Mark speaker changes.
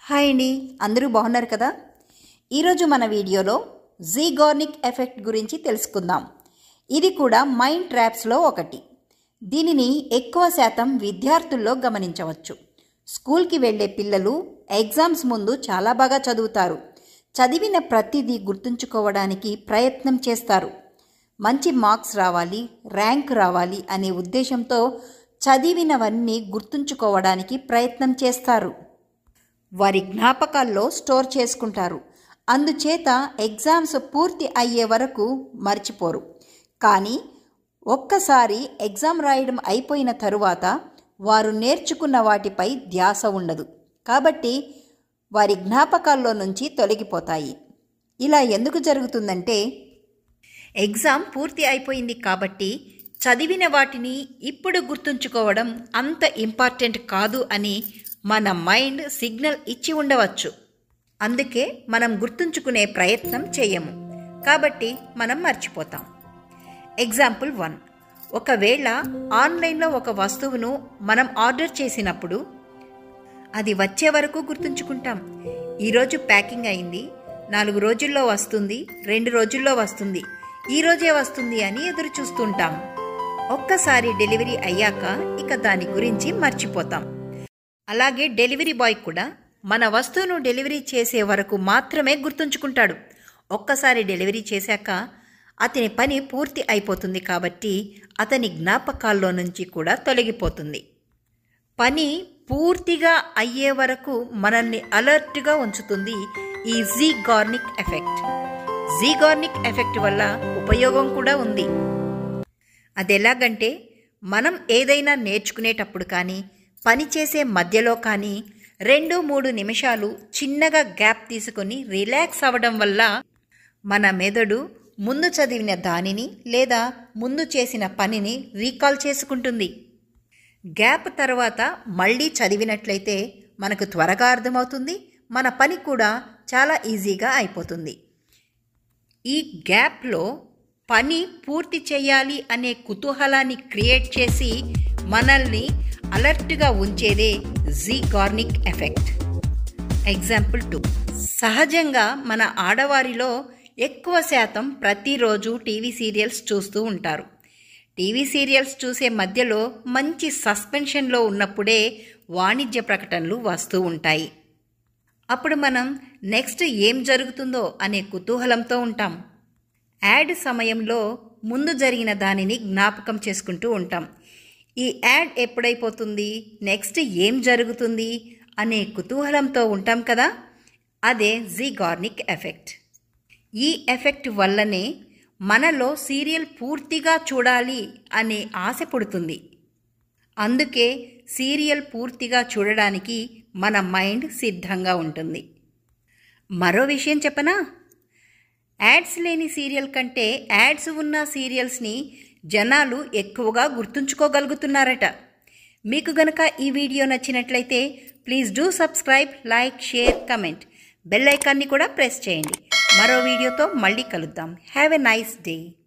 Speaker 1: hi అండి అందరూ బాగున్నారు కదా ఈరోజు మన వీడియోలో జీగార్నిక్ ఎఫెక్ట్ గురించి తెలుసుకుందాం ఇది కూడా మైండ్ ట్రాప్స్లో ఒకటి దీనిని ఎక్కువ శాతం విద్యార్థుల్లో గమనించవచ్చు స్కూల్కి వెళ్ళే పిల్లలు ఎగ్జామ్స్ ముందు చాలా బాగా చదువుతారు చదివిన ప్రతిదీ గుర్తుంచుకోవడానికి ప్రయత్నం చేస్తారు మంచి మార్క్స్ రావాలి ర్యాంక్ రావాలి అనే ఉద్దేశంతో చదివినవన్నీ గుర్తుంచుకోవడానికి ప్రయత్నం చేస్తారు వారి జ్ఞాపకాల్లో స్టోర్ చేసుకుంటారు అందుచేత ఎగ్జామ్స్ పూర్తి అయ్యే వరకు మర్చిపోరు కానీ ఒక్కసారి ఎగ్జామ్ రాయడం అయిపోయిన తరువాత వారు నేర్చుకున్న వాటిపై ధ్యాస ఉండదు కాబట్టి వారి జ్ఞాపకాల్లో నుంచి తొలగిపోతాయి ఇలా ఎందుకు జరుగుతుందంటే ఎగ్జామ్ పూర్తి అయిపోయింది కాబట్టి చదివిన వాటిని ఇప్పుడు గుర్తుంచుకోవడం అంత ఇంపార్టెంట్ కాదు అని మన మైండ్ సిగ్నల్ ఇచ్చి ఉండవచ్చు అందుకే మనం గుర్తుంచుకునే ప్రయత్నం చేయము కాబట్టి మనం మర్చిపోతాం ఎగ్జాంపుల్ వన్ ఒకవేళ ఆన్లైన్లో ఒక వస్తువును మనం ఆర్డర్ చేసినప్పుడు అది వచ్చే వరకు గుర్తుంచుకుంటాం ఈరోజు ప్యాకింగ్ అయింది నాలుగు రోజుల్లో వస్తుంది రెండు రోజుల్లో వస్తుంది ఈ రోజే వస్తుంది అని ఎదురు చూస్తుంటాం ఒక్కసారి డెలివరీ అయ్యాక ఇక దాని గురించి మర్చిపోతాం అలాగే డెలివరీ బాయ్ కూడా మన వస్తువును డెలివరీ చేసే వరకు మాత్రమే గుర్తుంచుకుంటాడు ఒక్కసారి డెలివరీ చేశాక అతని పని పూర్తి అయిపోతుంది కాబట్టి అతని జ్ఞాపకాల్లో నుంచి కూడా తొలగిపోతుంది పని పూర్తిగా అయ్యే వరకు మనల్ని అలర్ట్గా ఉంచుతుంది ఈ జీగార్నిక్ ఎఫెక్ట్ జీగార్నిక్ ఎఫెక్ట్ వల్ల ఉపయోగం కూడా ఉంది అదెలాగంటే మనం ఏదైనా నేర్చుకునేటప్పుడు కానీ పని చేసే మధ్యలో కానీ రెండు మూడు నిమిషాలు చిన్నగా గ్యాప్ తీసుకొని రిలాక్స్ అవ్వడం వల్ల మన మెదడు ముందు చదివిన దానిని లేదా ముందు చేసిన పనిని రీకాల్ చేసుకుంటుంది గ్యాప్ తర్వాత మళ్ళీ చదివినట్లయితే మనకు త్వరగా అర్థమవుతుంది మన పని కూడా చాలా ఈజీగా అయిపోతుంది ఈ గ్యాప్లో పని పూర్తి చేయాలి అనే కుతూహలాన్ని క్రియేట్ చేసి మనల్ని అలర్ట్గా ఉంచేదే జీగార్నిక్ ఎఫెక్ట్ ఎగ్జాంపుల్ టూ సహజంగా మన ఆడవారిలో ఎక్కువ శాతం ప్రతిరోజు టీవీ సీరియల్స్ చూస్తూ ఉంటారు టీవీ సీరియల్స్ చూసే మధ్యలో మంచి సస్పెన్షన్లో ఉన్నప్పుడే వాణిజ్య ప్రకటనలు వస్తూ ఉంటాయి అప్పుడు మనం నెక్స్ట్ ఏం జరుగుతుందో అనే కుతూహలంతో ఉంటాం యాడ్ సమయంలో ముందు జరిగిన దానిని జ్ఞాపకం చేసుకుంటూ ఉంటాం ఈ యాడ్ ఎప్పుడైపోతుంది నెక్స్ట్ ఏం జరుగుతుంది అనే కుతూహలంతో ఉంటాం కదా అదే జీగార్నిక్ ఎఫెక్ట్ ఈ ఎఫెక్ట్ వల్లనే మనలో సీరియల్ పూర్తిగా చూడాలి అనే ఆశ పుడుతుంది అందుకే సీరియల్ పూర్తిగా చూడడానికి మన మైండ్ సిద్ధంగా ఉంటుంది మరో విషయం చెప్పనా యాడ్స్ లేని సీరియల్ కంటే యాడ్స్ ఉన్న సీరియల్స్ని జనాలు ఎక్కువగా గుర్తుంచుకోగలుగుతున్నారట మీకు గనక ఈ వీడియో నచ్చినట్లయితే please do subscribe like share comment bell ఐకాన్ని కూడా ప్రెస్ చేయండి మరో వీడియోతో మళ్ళీ కలుద్దాం హ్యావ్ ఎ నైస్ డే